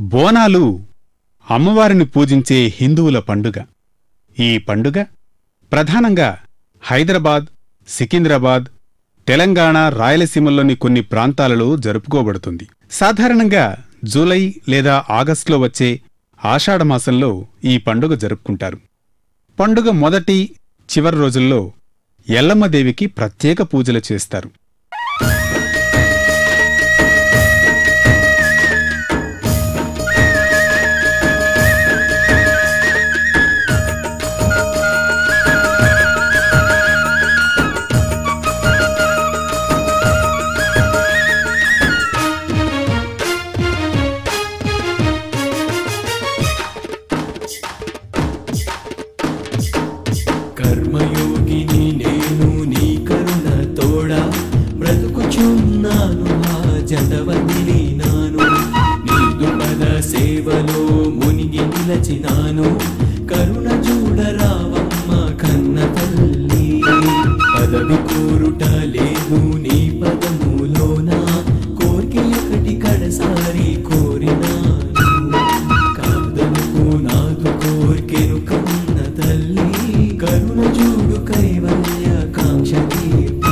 బోనాలు అమ్మవారిని పూజించే హిందువుల పండుగ ఈ పండుగ ప్రధానంగా హైదరాబాద్ సికింద్రాబాద్ తెలంగాణ రాయలసీమల్లోని కొన్ని ప్రాంతాలలో జరుపుకోబడుతుంది సాధారణంగా జూలై లేదా ఆగస్టులో వచ్చే ఆషాఢమాసంలో ఈ పండుగ జరుపుకుంటారు పండుగ మొదటి చివరి రోజుల్లో ఎల్లమ్మదేవికి ప్రత్యేక పూజలు చేస్తారు కర్మయోగిని నేను నీ కరుణ తోడా బ్రతుకుచున్నాను ఆ జతవదిలి నాను నీదు పద సేవలో మునిగి నిలచినాను కరుణ చూడరావమ్మ కన్న తల్లి పదవి కోరుట లేదు నీ పదములోన కోరిక ఒకటి కడసారి కోరినాను కాదనుకు నాదు కోర్కెను కన్న తల్లి కరుణ చూడు కైవల్య కాంక్ష తీర్పు.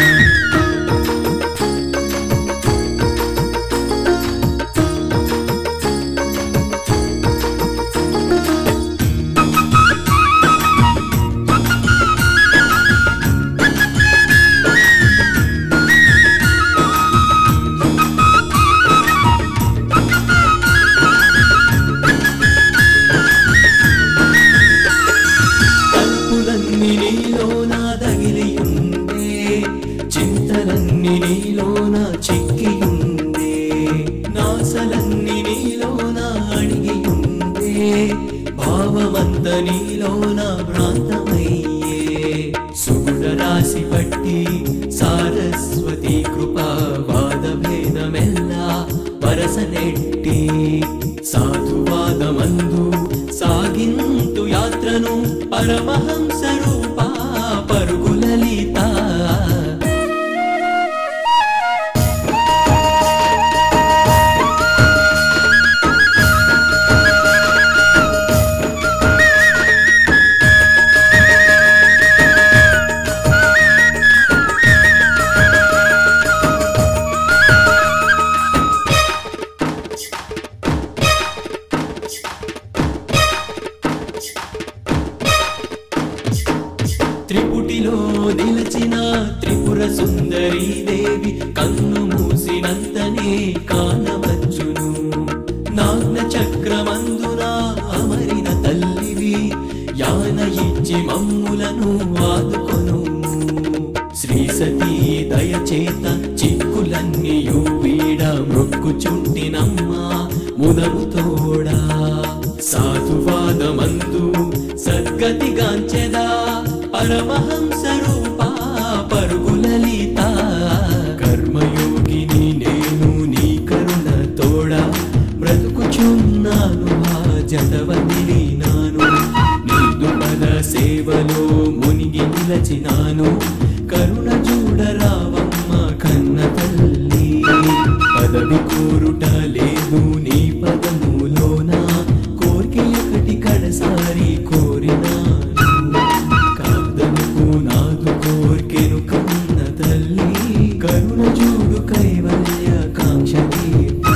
తలుపులన్నీ నీలోన తగిలియుండే చింతలన్నీ నీలోన చిక్కియుండే నాసలన్నీ నీలోన అడిగియుండే భావమంత నీలోన భ్రాంతమయ్యే సుగుణ రాశి పట్టి సారస్వతి కృపా వాద భేదమెల్లా వరసనెట్టి సాధువాదమందు సాగింతు యాత్రను పరమహంస రూపా పరుగులలిత త్రిపుటిలో నిలచిన త్రిపుర సుందరీ దేవి కన్ను మూసినంతనే కానవచ్చును నాగ్న చక్రమందున అమరిన తల్లివి యాన ఇచ్చి మమ్ములను ఆదుకొను శ్రీ సతీ దయచేత చిక్కులన్నీయు వీడ మృక్కుచుంటినమ్మా ముదము తోడా సాధువాదమందు సద్గతిగాంచెదా పరమహంస రూపా పరుగులలిత కర్మయోగిని నేను నీ కరుణ తోడా బ్రతుకుచున్నాను ఆ జతవదిలి నాను నీదు పద సేవలో మునిగి నిలచినాను కరుణ చూడరావమ్మ కన్న తల్లి పదవి కోరుట లేదు నీ పదములోన కోరిక ఒకటి కడసారి కోరినాను కాదనుకు నాదు కోర్కెను కన్న తల్లి కరుణ చూడు కైవల్య కాంక్ష తీర్పు.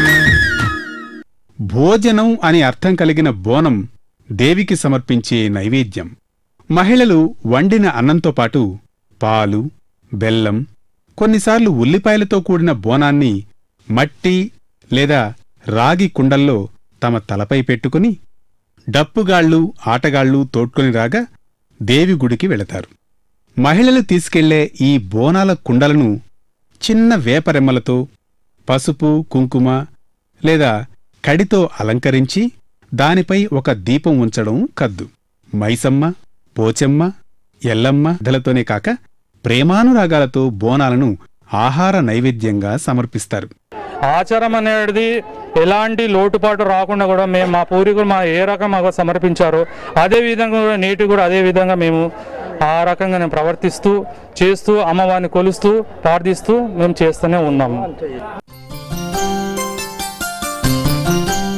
భోజనం అని అర్థం కలిగిన బోనం దేవికి సమర్పించే నైవేద్యం మహిళలు వండిన అన్నంతో పాటు పాలు బెల్లం కొన్నిసార్లు ఉల్లిపాయలతో కూడిన బోనాన్ని మట్టి లేదా రాగి కుండల్లో తమ తలపై పెట్టుకుని డప్పుగాళ్ళు ఆటగాళ్ళు తోడ్కొని రాగా దేవి గుడికి వెళతారు మహిళలు తీసుకెళ్లే ఈ బోనాల కుండలను చిన్న వేపరెమ్మలతో పసుపు కుంకుమ లేదా కడితో అలంకరించి దానిపై ఒక దీపం ఉంచడం కద్దు మైసమ్మ పోచెమ్మ ఎల్లమ్మ దలతోనే కాక ప్రేమానురాగాలతో బోనాలను ఆహార నైవేద్యంగా సమర్పిస్తారు ఆచారం అనేది ఎలాంటి లోటుపాటు రాకుండా కూడా మేము మా పూర్వీకులు మా ఏ రకం మాకు సమర్పించారో అదే విధంగా కూడా నేటి కూడా అదే విధంగా మేము ఆ రకంగా నేను ప్రవర్తిస్తూ చేస్తూ అమ్మవారిని కొలుస్తూ ప్రార్థిస్తూ మేము చేస్తూనే ఉన్నాము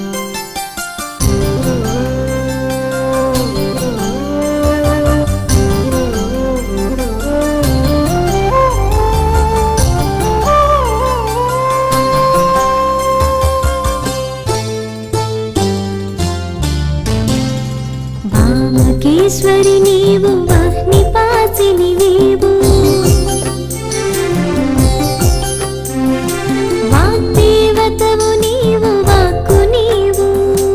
ఈశ్వరి నీవు అగ్నిపాసిని నీవు వాగ్దేవతవు నీవు వాక్కు నీవు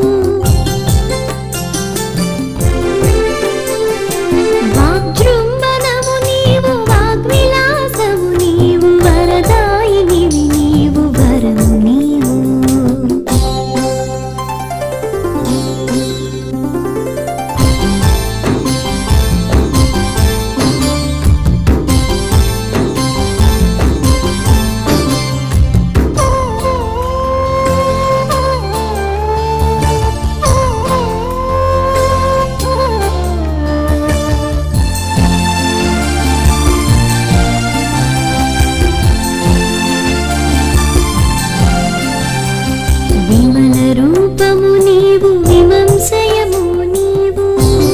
వాగ్జృంభణము నీవు వాగ్విలాసము నీవు వరదాయినివి నీవు వరము నీవు విమల రూపము నీవు విమంశయము నీవు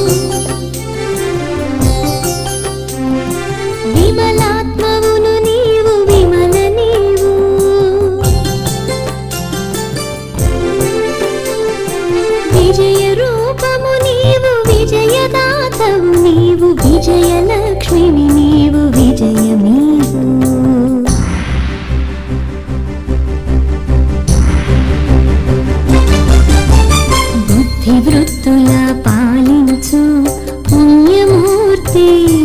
విమలాత్మవును నీవు విమల నీవు విజయ రూపము నీవు విజయదాతవు నీవు విజయలక్ష్మివి నీవు విజయమీవు బుద్ధి వృత్తుల పాలించు పుణ్యమూర్తి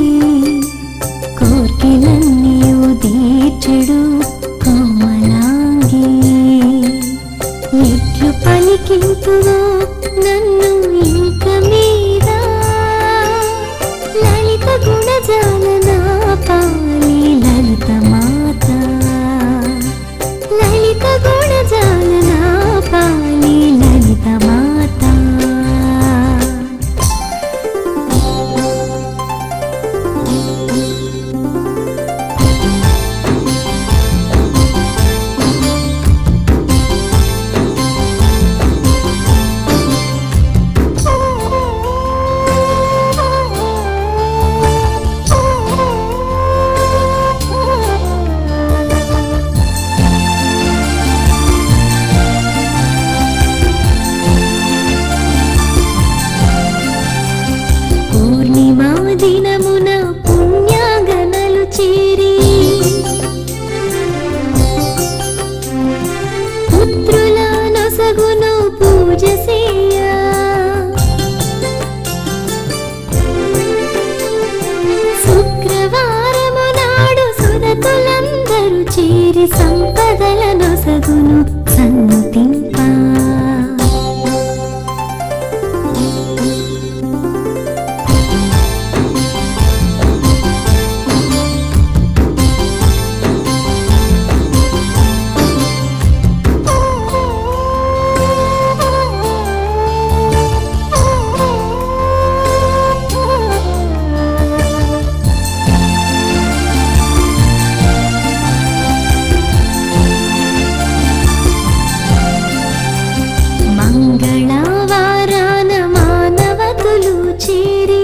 కోర్కెలన్నీయు తీర్చెడు కోమలాంగి ఎట్లు పలికింపువో నన్ను ఇంక మీద లలిత గుణజాలన పాలి లలిత మాత లలిత గుణజాలన పాలి లలిత మాత పూర్ణిమా దినమున పుణ్యాగనలు చేరి పుత్రుల నొసగును పూజ సేయ శుక్రవారము నాడు సురతులందరూ చేరి సంపదల నొసగును సన్నుతింపా మంగళవారాన మానవతులు చేరి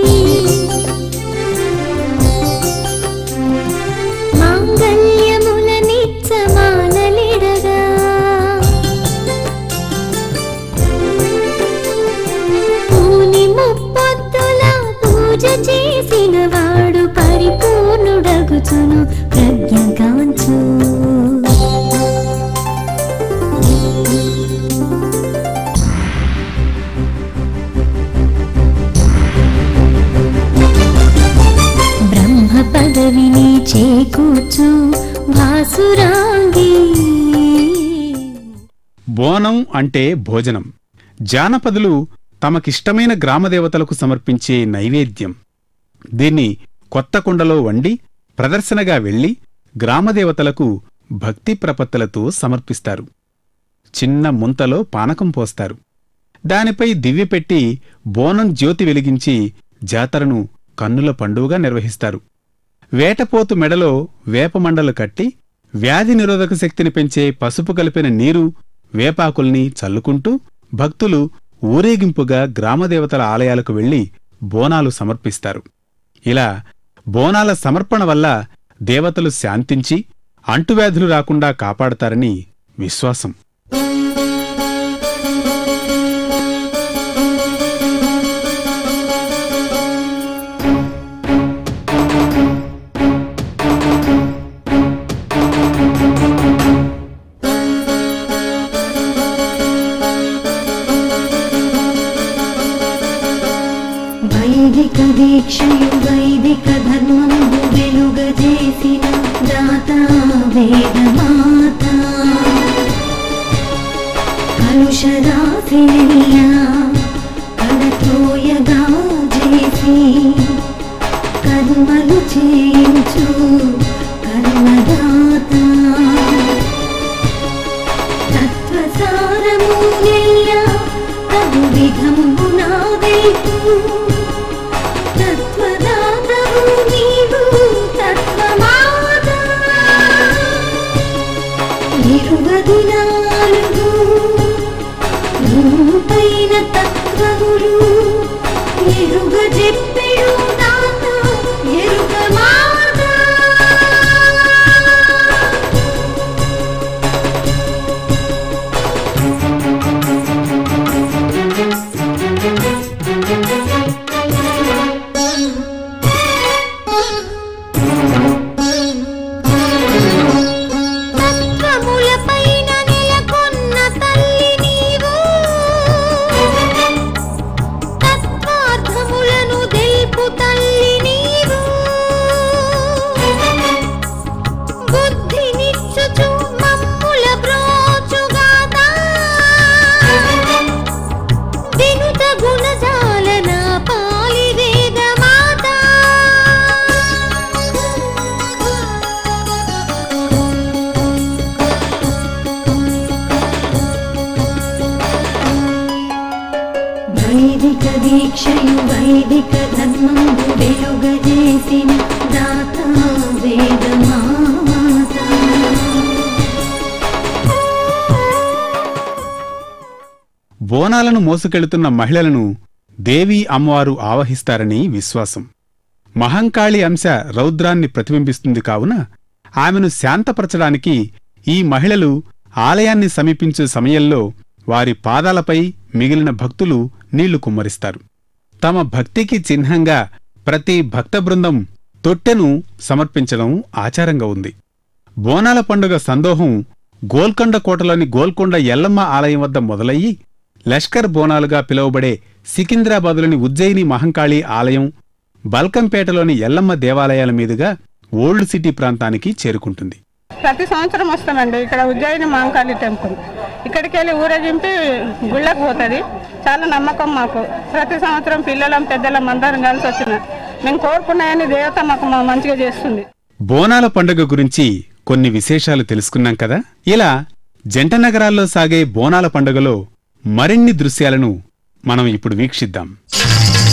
మాంగళ్యముల నిత్యమాలలిడగా పూని ముప్పొత్తుల పూజ చేసిన వాడు పరిపూర్ణుడగుచును ప్రజ్ఞగాంచు బ్రహ్మ పదవిని చేకూర్చు భాసురాంగి బోనం అంటే భోజనం జానపదులు తమకిష్టమైన గ్రామదేవతలకు సమర్పించే నైవేద్యం దీన్ని కొత్త కుండలో వండి ప్రదర్శనగా వెళ్లి గ్రామదేవతలకు భక్తి ప్రపత్తులతో సమర్పిస్తారు చిన్న ముంతలో పానకం పోస్తారు దానిపై దివ్య పెట్టి బోనం జ్యోతి వెలిగించి జాతరను కన్నుల పండుగగా నిర్వహిస్తారు వేటపోతు మెడలో వేపమండలు కట్టి వ్యాధి నిరోధక శక్తిని పెంచే పసుపు కలిపిన నీరు వేపాకుల్ని చల్లుకుంటూ భక్తులు ఊరేగింపుగా గ్రామదేవతల ఆలయాలకు వెళ్లి బోనాలు సమర్పిస్తారు ఇలా బోనాల సమర్పణ వల్ల దేవతలు శాంతించి అంటువ్యాధులు రాకుండా కాపాడతారని విశ్వాసం దీక్షయు వైదిక ధర్మంబు వెలుగజేసిన దాత వేదమాత కలుషరాశినియా కడతోయగా చేసి కర్మలు చేయించు కర్మదాత తత్వసారము నెల్ల తగు విధంబునా వైపు తత్వదాతవు నీవు తత్వమాత ఇరువది నాలుగు రూపైన తత్వములు ఎరుగ చెప్పెడు దాత ఎరుగ మాత తత్వములపైన నెలకొన్న తల్లి నీవు తత్వార్థములను తెలుపు తల్లి నీవు బుద్ధినిచ్చుచు మమ్ముల బ్రోచుగాక వినుత గుణజాలన పాలి వేదమాత వైదిక దీక్షయు వైదిక ధర్మంబు వెలుగజేసిన దాత వేదమాత బోనాలను మోసుకెళుతున్న మహిళలను దేవీ అమ్మవారు ఆవహిస్తారని విశ్వాసం మహంకాళి అంశ రౌద్రాన్ని ప్రతిబింబిస్తుంది కావున ఆమెను శాంతపరచడానికి ఈ మహిళలు ఆలయాన్ని సమీపించే సమయంలో వారి పాదాలపై మిగిలిన భక్తులు నీళ్లు కుమ్మరిస్తారు తమ భక్తికి చిహ్నంగా ప్రతి భక్త బృందం తొట్టెను సమర్పించడం ఆచారంగా ఉంది బోనాల పండుగ సందోహం గోల్కొండ కోటలోని గోల్కొండ ఎల్లమ్మ ఆలయం వద్ద మొదలయ్యి లష్కర్ బోనాలుగా పిలువబడే సికింద్రాబాదులోని ఉజ్జయిని మహంకాళి ఆలయం బల్కంపేటలోని ఎల్లమ్మ దేవాలయాల మీదుగా ఓల్డ్ సిటీ ప్రాంతానికి చేరుకుంటుంది ప్రతి సంవత్సరం వస్తామండి ఇక్కడ ఉజ్జయిని మహంకాళి టెంపుల్ ఇక్కడికి వెళ్ళి ఊరేగింపి గుళ్ళకు పోతుంది చాలా నమ్మకం మాకు ప్రతి సంవత్సరం పిల్లలం పెద్దలం అందరం కలిసి వచ్చిన మేము కోరుకున్నాయని దేవత మాకు మా మంచిగా చేస్తుంది బోనాల పండుగ గురించి కొన్ని విశేషాలు తెలుసుకున్నాం కదా ఇలా జంట నగరాల్లో సాగే బోనాల పండుగలో మరిన్ని దృశ్యాలను మనం ఇప్పుడు వీక్షిద్దాం